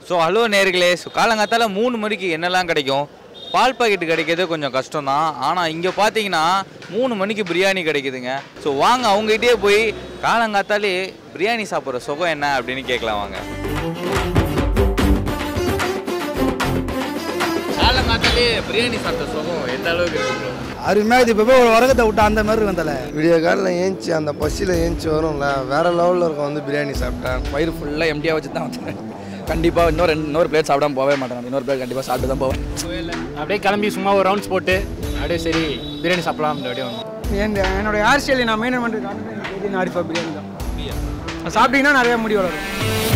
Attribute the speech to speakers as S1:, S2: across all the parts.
S1: So hello நேர்களே so காலங்காத்தால மூணு மணிக்கு என்னெல்லாம் கிடைக்கும் பால் பாக்கெட் கிடைக்கிறது கொஞ்சம் கஷ்டம் தான் ஆனால் இங்கே பார்த்தீங்கன்னா மூணு மணிக்கு பிரியாணி கிடைக்குதுங்க ஸோ வாங்க அவங்ககிட்டயே போய் காலங்காத்தாலே பிரியாணி சாப்பிட்ற சுகம் என்ன அப்படின்னு கேட்கலாம் வாங்க காலங்காத்தாலே பிரியாணி சாப்பிட்ட சுகம் எந்த அளவுக்கு இருக்கு
S2: அருமையாக இது இப்போ போய் ஒரு உரகத்தை விட்டா அந்த மாதிரி இருக்கும் தலை
S3: விடிய காலில் ஏஞ்சி அந்த பசியில் ஏஞ்சி வரும்ல வேற லெவலில் இருக்கும் வந்து பிரியாணி சாப்பிட்டேன்
S4: வயிறு ஃபுல்லாக எம்டியாக வச்சு தான் வந்தேன் கண்டிப்பாக இன்னொரு ரெண்டு இன்னொரு பிளேட் சாப்பிடாம போகவே மாட்டேன் இன்னொரு பிளேட் கண்டிப்பாக சாப்பிட்டு தான் போவேன்
S5: அப்படியே கிளம்பி சும்மா ஒரு ரவுண்ட்ஸ் போட்டு அப்படியே சரி பிரியாணி சாப்பிடலாம் அப்படியே வந்தோம்
S2: என் என்னோட ஹேர் ஸ்டைலை நான் மெயின்டைன் பண்ணுறது காரணமே எனக்கு தெரியும் ஆரிஃபா பிரியாணி தான் அது சாப்பிட்டீங்கன்னா நிறைய முடி வளரும்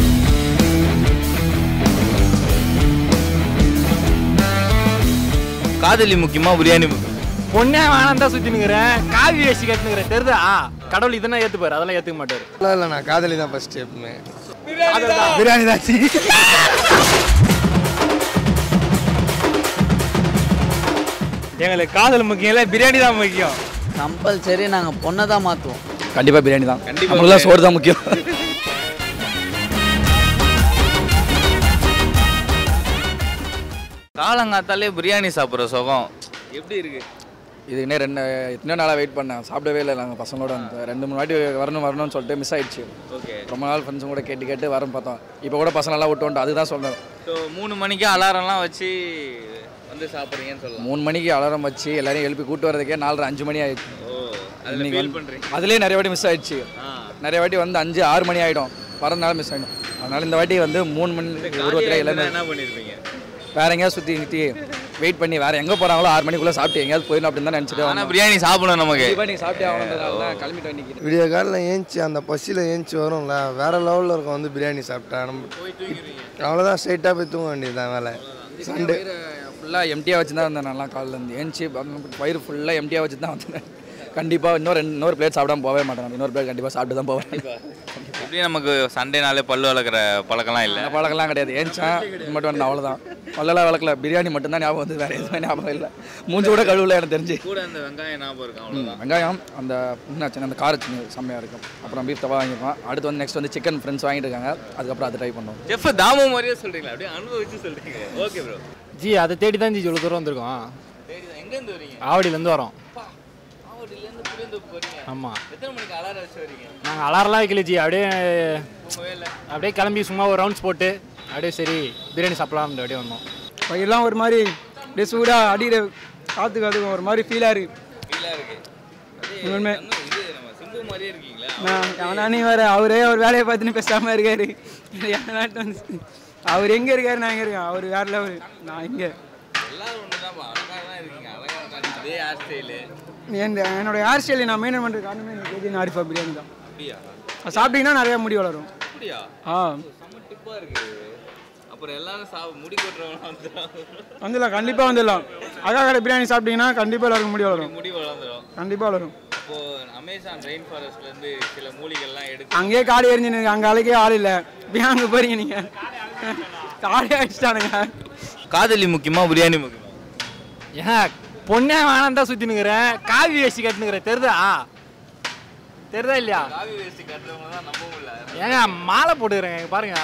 S1: காதலி முக்கியமா பிரியாணி முக்கியம்
S5: பொண்ணே வேணாம் தான் சுற்றி நிற்கிறேன் காவி வேஷ்டி கட்டுனுக்கிறேன் தெரியுதா கடவுள் இதெல்லாம் ஏற்றுப்பாரு அதெல்லாம் ஏற்றுக்க மாட்டார்
S3: இல்லை இல்லை நான் காதலி தான் ஃபஸ்ட்டு எப்பவுமே
S2: பிரியாணி தான் சி.
S5: எங்களுக்கு காதல் முக்கியம் இல்லை பிரியாணி தான் முக்கியம்
S6: கம்பல்சரி நாங்கள் பொண்ணை தான் மாற்றுவோம்
S4: கண்டிப்பாக பிரியாணி தான்
S1: கண்டிப்பா
S4: நம்மளுக்கு சோறு தான் முக்கியம்
S1: காலங்காத்தாலே பிரியாணி சாப்பிட்ற சுகம் எப்படி இருக்கு
S4: இதுக்குன்னே ரெண்டு எத்தனையோ நாளாக வெயிட் பண்ணேன் சாப்பிடவே இல்லை நாங்கள் பசங்களோட வந்து ரெண்டு மூணு வாட்டி வரணும் வரணும்னு சொல்லிட்டு மிஸ் ஆயிடுச்சு
S1: ஓகே
S4: ரொம்ப நாள் ஃப்ரெண்ட்ஸும் கூட கேட்டு கேட்டு வரேன் பார்த்தோம் இப்போ கூட பசங்களாம் விட்டு வந்துட்டு அதுதான் சொல்கிறேன்
S1: ஸோ மூணு மணிக்கு அலாரம்லாம் வச்சு வந்து சாப்பிட்றீங்கன்னு சொல்லலாம்
S4: மூணு மணிக்கு அலாரம் வச்சு எல்லாரையும் எழுப்பி கூட்டு வரதுக்கே நாலரை அஞ்சு மணி ஆயிடுச்சு
S1: ஓ அதில்
S4: இன்னைக்கு
S1: ஃபீல்
S4: வந்து-
S1: பண்ணுறீங்க
S4: அதுலேயே நிறைய வாட்டி மிஸ் ஆயிடுச்சு
S1: ஆ
S4: நிறைய வாட்டி வந்து அஞ்சு ஆறு மணி ஆகிடும் வரதுனால மிஸ் ஆகிடும் அதனால இந்த வாட்டி வந்து மூணு மணி ஒரு ஒருத்தர் எல்லாமே
S1: என்ன பண்ணியிருப்பீங்க
S4: வேற எங்கேயாவது சுற்றி நிறுத்தி வெயிட் பண்ணி வேற எங்கே போகிறாங்களோ ஆறு மணிக்குள்ளே சாப்பிட்டு எங்கேயாவது போயிடணும் அப்படின்னு தான் நினச்சிட்டு
S1: ஆனால் பிரியாணி சாப்பிடணும் நமக்கு
S4: கண்டிப்பாக நீங்கள் சாப்பிட்டே ஆகணுன்றதால தான் கிளம்பிட்டு நிற்கிறேன்
S3: விடிய காலில் ஏஞ்சி அந்த பசியில் ஏஞ்சி வரும்ல வேற லெவலில் இருக்கும் வந்து பிரியாணி சாப்பிட்டேன் நம்ம அவ்வளோதான் ஸ்ட்ரைட்டாக போய் தூங்க வேண்டியதுதான் வேலை சண்டே
S4: ஃபுல்லாக எம்டியாக வச்சு தான் வந்தேன் நல்லா காலில் இருந்து ஏஞ்சி வயிறு ஃபுல்லாக எம்டியாக வச்சு தான் வந்தேன் கண்டிப்பாக இன்னொரு ரெண்டு இன்னொரு பிளேட் சாப்பிடாம போகவே மாட்டேன் இன்னொரு பிளேட் கண்டிப்பாக சாப்பிட்டு தான் போவேன்
S1: எப்படி நமக்கு சண்டே நாளே பல்லு வளர்க்குற பழக்கம்லாம் இல்லை
S4: அந்த பழக்கம்லாம் கிடையாது ஏஞ்சேன் இது மட்டும் வந்து அவ்வளோதான் பல்லெல்லாம் வளர்க்கல பிரியாணி மட்டும்தான் ஞாபகம் வந்து வேறு எதுவுமே ஞாபகம் இல்லை மூஞ்சி கூட கழுவுல எனக்கு தெரிஞ்சு
S1: கூட அந்த வெங்காயம் ஞாபகம் இருக்கும் அவ்வளோதான்
S4: வெங்காயம் அந்த என்னாச்சு அந்த கார சின்ன செம்மையாக இருக்கும் அப்புறம் பீஃப் தவா வாங்கியிருக்கோம் அடுத்து வந்து நெக்ஸ்ட் வந்து சிக்கன் ஃப்ரெண்ட்ஸ் வாங்கிட்டு இருக்காங்க அதுக்கப்புறம் அதை ட்ரை பண்ணுவோம்
S1: செஃப் தாமு மாதிரியே சொல்கிறீங்களா அப்படியே அனுபவிச்சு சொல்கிறீங்க ஓகே ப்ரோ
S5: ஜி அதை தேடி தான் ஜி இவ்வளோ தூரம் வந்திருக்கோம்
S1: சரி எங்கேருந்து வரீங்க
S5: ஆவடியிலேருந்து வரோம்
S1: ஆவடியிலேருந்து புளியந்தோப்பு போகிறீங்க
S5: ஆமாம்
S1: எத்தனை மணிக்கு அலாரம் வச்சு வரீங்க
S5: நாங்கள் அலாரெலாம் வைக்கல ஜி அப்படியே
S1: தூங்கவே இல்லை
S5: அப்படியே கிளம்பி சும்மா ஒரு ரவுண்ட்ஸ் போட்டு அப்படியே சரி பிரியாணி சாப்பிடலாம் அப்படியே வந்தோம்
S2: வயிறுலாம் ஒரு மாதிரி அப்படியே சூடாக அடிக்கிற காற்றுக்கு அதுக்கும் ஒரு மாதிரி ஃபீலாக இருக்கு
S1: ஃபீலாக இருக்கு
S2: உண்மை
S1: இது நம்ம சிம்பு மாதிரியே இருக்கீங்களா
S2: நான் அவனா நீ வேறு அவரே அவர் வேலையை பார்த்துன்னு பேசாமல் இருக்காரு நாட்டு வந்து அவர் எங்கே இருக்காரு நான் எங்கே இருக்கேன் அவர் வேற லெவல் நான் இங்கே
S1: எல்லாரும் ஒன்று தான் அழகாக தான் இருக்கீங்க அழகாக தான் இதே ஹேர் ஸ்டைலு
S2: என் என்னோட ஹேர் ஸ்டைலை நான் மெயின்டைன் பண்ணுறது காரணமே எனக்கு தெரியும் ஆரிஃபா பிரியாணி தான்
S1: அப்படியா
S2: அது சாப்பிட்டீங்கன்னா நிறைய முடி வளரும்
S1: அப்படியா
S2: ஆ
S1: செம்ம டிப்பாக இருக்கு அப்புறம் எல்லாரும் சா முடி கொட்டுறவங்க வந்துடும்
S2: வந்துடலாம் கண்டிப்பாக வந்துடலாம் அக்கா கடை பிரியாணி சாப்பிட்டீங்கன்னா கண்டிப்பாக எல்லாருக்கும் முடி வளரும்
S1: முடி வளர்ந்துடும்
S2: கண்டிப்பாக வளரும்
S1: இப்போ அமேசான் ரெயின் ஃபாரஸ்ட்லேருந்து சில மூலிகைலாம் எடுத்து
S2: அங்கேயே காடு எரிஞ்சுன்னு அங்கே அழைக்கே ஆள் இல்லை இப்போ அங்கே போறீங்க நீங்கள் காடே அடிச்சிட்டானுங்க
S1: காதலி முக்கியமா பிரியாணி முக்கியமா
S5: ஏன் பொண்ணே வேணாம் தான் சுற்றி நிற்கிறேன் காவி வேஷ்டி கட்டுனுக்கிறேன் தெரியுதா தெரியுதா இல்லையா
S1: காவி வேஷ்டி கட்டுறவங்க தான் நம்ப முடியல
S5: ஏங்க மாலை போட்டுக்கிறேங்க இங்க பாருங்க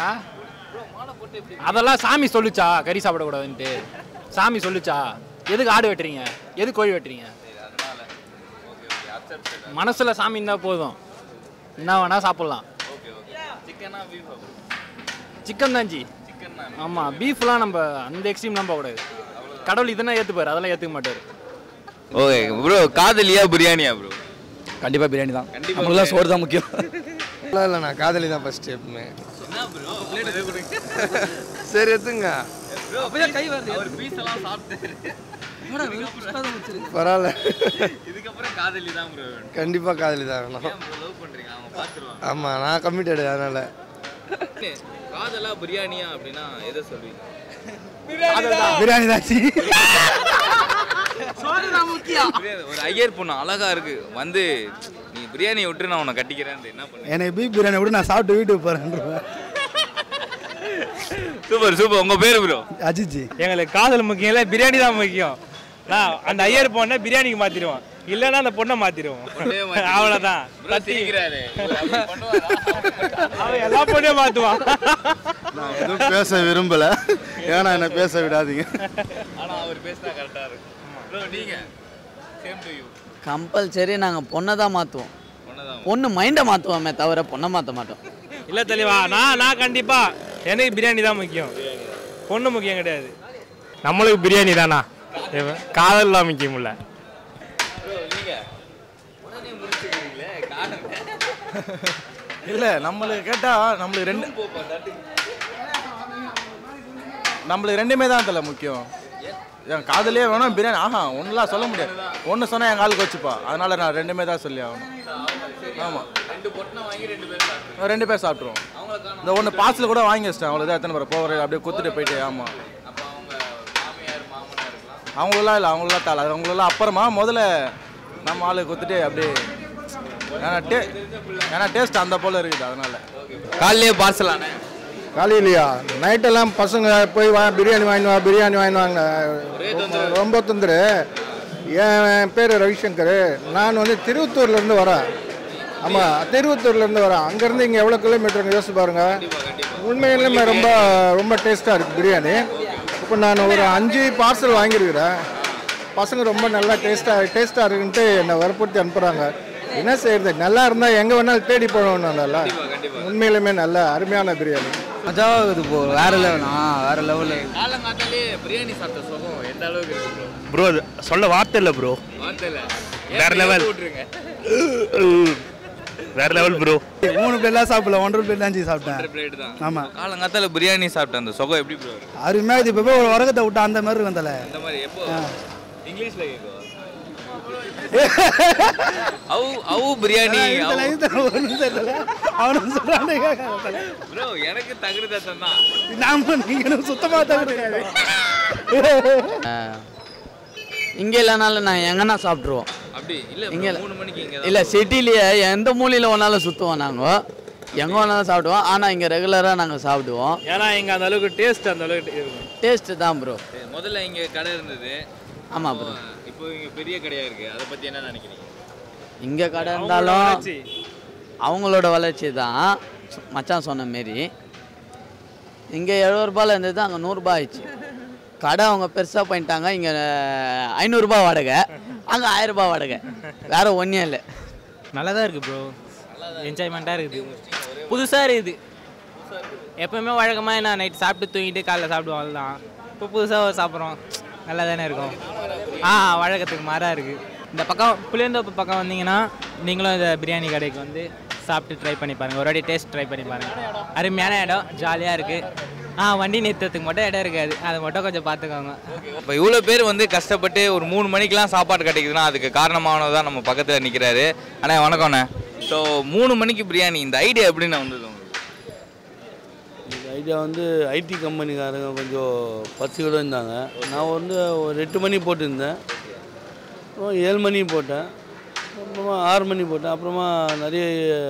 S5: அதெல்லாம் சாமி சொல்லுச்சா கறி சாப்பிடக்கூடாதுன்ட்டு சாமி சொல்லுச்சா எதுக்கு ஆடு வெட்டுறீங்க எதுக்கு கோழி வெட்டுறீங்க
S1: அதனால ஓகே ஓகே அக்செப்ட்
S5: மனசுல சாமி இருந்தா போதும் என்ன வேணா சாப்பிடலாம்
S1: ஓகே ஓகே சிக்கனா பீஃப்
S5: சிக்கன் தான் ஜி
S1: சிக்கன் தான்
S5: ஆமா பீஃப்லாம் நம்ம அந்த எக்ஸ்ட்ரீம்லாம் போகக்கூடாது கடவுள் இதெல்லாம் ஏற்றுப்பாரு அதெல்லாம் ஏற்றுக்க மாட்டார்
S1: ஓகே ப்ரோ காதலியா பிரியாணியா ப்ரோ
S4: கண்டிப்பாக பிரியாணி தான்
S1: கண்டிப்பா
S4: நம்மளுக்கு சோறு தான் முக்கியம்
S3: இல்லை இல்லை நான் காதலி தான் ஃபஸ்ட்டு எப்பவுமே
S1: என்ன ப்ரோ பிளேட் எது கொடுங்க
S3: சரி எடுத்துங்க
S1: கை வருது அவர் பீஸ் எல்லாம் சாப்பிட்டாரு
S3: பரவாயில்ல
S1: இதுக்கப்புறம் காதலி தான் ப்ரோ
S3: கண்டிப்பாக காதலி தான் வேணும்
S1: ஏன் ப்ரோ லவ் பண்றீங்க அவங்க பார்த்துருவாங்க
S3: ஆமாம் நான் கம்மிட்டடு அதனால்
S1: காதலா பிரியாணியா அப்படின்னா எதை சொல்வீங்க
S2: பிரியாணி தான் சி.
S1: பிரியாணி, ஒரு ஐயர் பொண்ணு அழகா இருக்கு வந்து நீ பிரியாணி விட்டு நான் உன்னை கட்டிக்கிறேன் என்ன பண்ணு
S2: எனக்கு பீஃப் பிரியாணி விட நான் சாப்பிட்டு வீட்டுக்கு போகிறேன்றேன்
S1: சூப்பர் சூப்பர் உங்க பேரு ப்ரோ
S2: அஜித் ஜி
S7: எங்களுக்கு காதல் முக்கியம் இல்லை பிரியாணி தான் முக்கியம் நான் அந்த ஐயர் போன பிரியாணிக்கு மாற்றிடுவோம் இல்லைன்னா அந்த பொண்ணை மாத்திடுவோம் அவ்வளோதான் தட்டி அவன் எல்லா பொண்ணையும் மாற்றுவான்
S8: நான் எதுவும் பேச விரும்பல ஏன்னா என்னை பேச விடாதீங்க
S1: ஆனால் அவர் பேசினா கரெக்டாக இருக்கும் ப்ரோ நீங்கள் சேம் டு யூ
S6: கம்பல்சரி நாங்கள் பொண்ணை தான் மாற்றுவோம் பொண்ணு மைண்டை மாற்றுவோமே தவிர பொண்ணை மாற்ற மாட்டோம்
S7: இல்லை தெளிவா நான் நான் கண்டிப்பாக எனக்கு பிரியாணி தான் முக்கியம் பொண்ணு முக்கியம் கிடையாது நம்மளுக்கு பிரியாணி தானா காதல்லாம் முக்கியம் இல்லை
S9: இல்லை நம்மளுக்கு கேட்டால் நம்மளுக்கு ரெண்டு நம்மளுக்கு ரெண்டுமே தான் தலை முக்கியம் என் காதலே வேணும் பிரியாணி ஆஹா ஒன்றுலாம் சொல்ல முடியாது ஒன்று சொன்னால் என் காலுக்கு வச்சுப்பா அதனால நான் ரெண்டுமே தான் சொல்லி ஆகணும் ஆமாம் ரெண்டு பேர் சாப்பிட்ருவோம் இந்த ஒன்று பார்சல் கூட வாங்கி வச்சிட்டேன் அவ்வளோதான் எத்தனை பேர் போகிற அப்படியே குத்துட்டு போயிட்டு ஆமாம் அவங்களெல்லாம் இல்லை அவங்களெல்லாம் தாள் அவங்களெல்லாம் அப்புறமா முதல்ல நம்ம ஆளு குத்துட்டு அப்படியே ஏன்னா டே ஏன்னா டேஸ்ட் அந்த போல் இருக்குது அதனால
S1: காலையிலே பார்சல் ஆனே
S3: காலையிலையா நைட்டெல்லாம் பசங்க போய் வா பிரியாணி வாங்கி வா பிரியாணி வாங்கி வாங்க ரொம்ப தொந்தரு என் பேர் ரவிசங்கர் நான் வந்து திருவத்தூர்லேருந்து வரேன் ஆமாம் திருவத்தூர்லேருந்து வரேன் அங்கேருந்து இங்கே எவ்வளோ கிலோமீட்டருங்க யோசிச்சு பாருங்க உண்மையிலுமே ரொம்ப ரொம்ப டேஸ்ட்டாக இருக்குது பிரியாணி இப்போ நான் ஒரு அஞ்சு பார்சல் வாங்கியிருக்கிறேன் பசங்க ரொம்ப நல்லா டேஸ்ட்டாக டேஸ்ட்டாக இருக்குன்ட்டு என்னை வற்புறுத்தி அனுப்புகிறாங்க என்ன செய்யறது நல்லா இருந்தால் எங்கே வேணாலும் தேடி போகணும்ல உண்மையிலுமே நல்ல அருமையான பிரியாணி
S2: மஜாவாக இருக்குது ப்ரோ வேறு லெவல் ஆ வேறு லெவலு
S1: காலங்காத்தாலே பிரியாணி சாப்பிட்ட சுகம் எந்த அளவுக்கு இருக்கு
S7: ப்ரோ
S1: ப்ரோ
S7: சொல்ல வார்த்தை இல்லை ப்ரோ
S1: வார்த்தையில்
S7: வேற level.
S1: விட்டுருங்க
S7: வேற லெவல் ப்ரோ
S8: மூணு பிளேட்லாம் சாப்பிடல ஒன்றரை பிளேட் தான் சாப்பிட்டேன்
S1: பிளேட் தான்
S8: ஆமாம்
S1: காலங்காத்தால பிரியாணி சாப்பிட்ட அந்த சுகம் எப்படி ப்ரோ இருக்கு
S8: அருமையாக இது இப்போ ஒரு உரகத்தை விட்டா அந்த மாதிரி இருக்கும் தலை
S1: இந்த மாதிரி எப்போ இங்கிலீஷ்ல கேட்கும் அவு அவு பிரியாணி
S8: ஒன்றும் தெரியல அவனும் சொல்கிறான்
S1: ப்ரோ எனக்கு தகுதி தத்தம் தான்
S8: நாம நீங்கள் சுத்தமாக தான் கிடையாது
S6: இங்கே இல்லைனாலும் நான் எங்கன்னா சாப்பிட்ருவோம்
S1: அப்படி இல்ல
S6: இங்க
S1: bro,
S6: இல்ல.
S1: மூணு மணிக்கு இங்க
S6: இல்லை சிட்டிலேயே எந்த மூலையில் ஒன்றாலும் சுற்றுவோம் நாங்கள் எங்கே வேணாலும் சாப்பிடுவோம் ஆனால் இங்கே ரெகுலராக நாங்கள் சாப்பிடுவோம்
S7: ஏன்னா இங்கே அந்த அளவுக்கு டேஸ்ட் அந்த அளவுக்கு இருக்கும்
S6: டேஸ்ட்டு தான் ப்ரோ
S1: முதல்ல இங்க கடை இருந்தது
S6: ஆமாம் ப்ரோ
S1: இப்போ இங்க பெரிய கடையா இருக்கு அதை பத்தி என்ன நினைக்கிறீங்க
S6: இங்கே கடை
S7: அவங்களோட
S6: இருந்தாலும்
S7: வளர்ச்சி.
S6: அவங்களோட வளர்ச்சி தான் மச்சான் சொன்ன மாரி இங்கே எழுபது ரூபாயில் இருந்தது அங்கே நூறுரூபா ஆயிடுச்சு கடை அவங்க பெருசாக பண்ணிட்டாங்க இங்கே ஐநூறுரூபா வாடகை அங்கே ஆயிரரூபா வாடகை வேற ஒன்றே இல்லை
S7: நல்லா தான் இருக்குது ப்ரோ என்ஜாய்மெண்ட்டாக இருக்குது புதுசாக இருக்குது எப்பவுமே வழக்கமாக நான் நைட் சாப்பிட்டு தூங்கிட்டு காலைல சாப்பிடுவோம் அவ்வளோதான் இப்போ புதுசாக சாப்பிட்றோம் நல்லா தானே இருக்கும் ஆ வழக்கத்துக்கு மாறாக இருக்குது இந்த பக்கம் புளியந்தோப்பு பக்கம் வந்தீங்கன்னா நீங்களும் இந்த பிரியாணி கடைக்கு வந்து சாப்பிட்டு ட்ரை பண்ணி பாருங்கள் ஒரு வாட்டி டேஸ்ட் ட்ரை பண்ணி பாருங்கள் அருமையான இடம் ஜாலியாக இருக்குது ஆ வண்டி நிறுத்தத்துக்கு மட்டும் இடம் இருக்காது அதை மட்டும் கொஞ்சம் பார்த்துக்கோங்க
S1: இப்போ இவ்வளோ பேர் வந்து கஷ்டப்பட்டு ஒரு மூணு மணிக்கெலாம் சாப்பாடு கிடைக்குதுன்னா அதுக்கு காரணமானது தான் நம்ம பக்கத்தில் நிற்கிறாரு அண்ணா வணக்கம்ண்ணே ஸோ மூணு மணிக்கு பிரியாணி இந்த ஐடியா எப்படின்னு வந்தது உங்களுக்கு
S10: இந்த ஐடியா வந்து ஐடி கம்பெனிக்காரங்க கொஞ்சம் பசியோடு இருந்தாங்க நான் வந்து ஒரு எட்டு மணி போட்டிருந்தேன் அப்புறம் ஏழு மணி போட்டேன் அப்புறமா ஆறு மணி போட்டேன் அப்புறமா நிறைய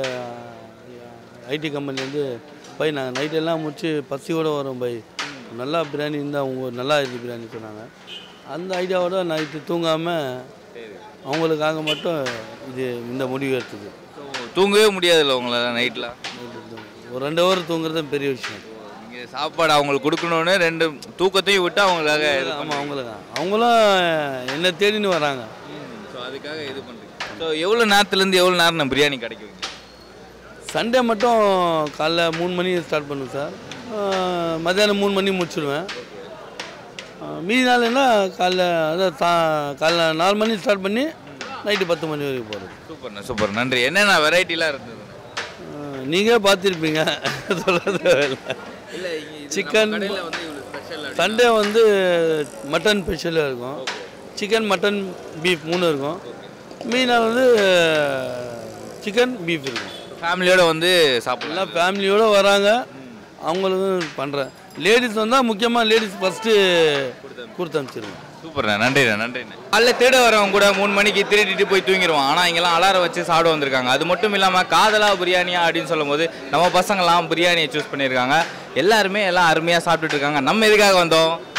S10: ஐடி கம்பெனிலேருந்து பை நாங்கள் நைட்டெல்லாம் முடிச்சு பசியோடு வரோம் பை நல்லா பிரியாணி இருந்தால் அவங்க நல்லா இருக்கு பிரியாணி சொன்னாங்க அந்த ஐடியாவோட நைட்டு தூங்காமல் அவங்களுக்காக மட்டும் இது இந்த முடிவு எடுத்தது
S1: தூங்கவே முடியாதுல்ல உங்களால் நைட்டில்
S10: ஒரு ரெண்டு ஹவர் தூங்குறது பெரிய விஷயம்
S1: இங்கே சாப்பாடு அவங்களுக்கு கொடுக்கணுன்னு ரெண்டு தூக்கத்தையும் விட்டு அவங்களுக்காக இது
S10: ஆமாம் அவங்களுக்கு அவங்களும் என்னை தேடின்னு வராங்க
S1: ஸோ அதுக்காக இது பண்ணுறீங்க ஸோ எவ்வளோ நேரத்துலேருந்து எவ்வளோ நேரம் நம்ம பிரியாணி கிடைக்குங்க
S10: சண்டே மட்டும் காலைல மூணு மணி ஸ்டார்ட் பண்ணுவேன் சார் ஆஹ் மத்தியானம் மூணு மணி முடிச்சிடுவேன் ஆஹ் மீதி நாள்னா காலைல அதான் தா காலைல நாலு மணி ஸ்டார்ட் பண்ணி நைட்டு பத்து மணி வரைக்கும் போகிறது
S1: சூப்பர்ண்ணா சூப்பர் நன்றி என்னென்ன வெரைட்டிலாம் இருந்தது
S10: நீங்கள் பார்த்துருப்பீங்க சொல்கிறது
S1: இல்லை
S10: சிக்கன்
S1: கடையில் வந்து இவ்வளோ ஸ்பெஷல்
S10: சண்டே வந்து மட்டன் ஸ்பெஷலாக இருக்கும் சிக்கன் மட்டன் பீஃப் மூணு இருக்கும் மீதி நாள் வந்து சிக்கன் பீஃப் இருக்கும்
S1: ஃபேமிலியோட வந்து சாப்பிடலாம்
S10: எல்லாம் ஃபேமிலியோடு வராங்க அவங்களுக்கும் பண்ணுறேன் லேடிஸ் வந்தால் முக்கியமாக லேடிஸ் ஃபஸ்ட்டு கொடுத்து அனுப்பிச்சிருவேன்
S1: சூப்பர்ண்ணா நன்றிண்ணா நன்றிண்ணா காலைல தேட வரவங்க கூட மூணு மணிக்கு திருடிட்டு போய் தூங்கிடுவான் ஆனால் இங்கெல்லாம் அலாரம் வச்சு சாப்பிட வந்திருக்காங்க அது மட்டும் இல்லாமல் காதலா பிரியாணியா அப்படின்னு சொல்லும்போது நம்ம பசங்களாம் பிரியாணியை சூஸ் பண்ணியிருக்காங்க எல்லாருமே எல்லாம் அருமையாக சாப்பிட்டுட்டு இருக்காங்க நம்ம எதுக்காக வந்தோம்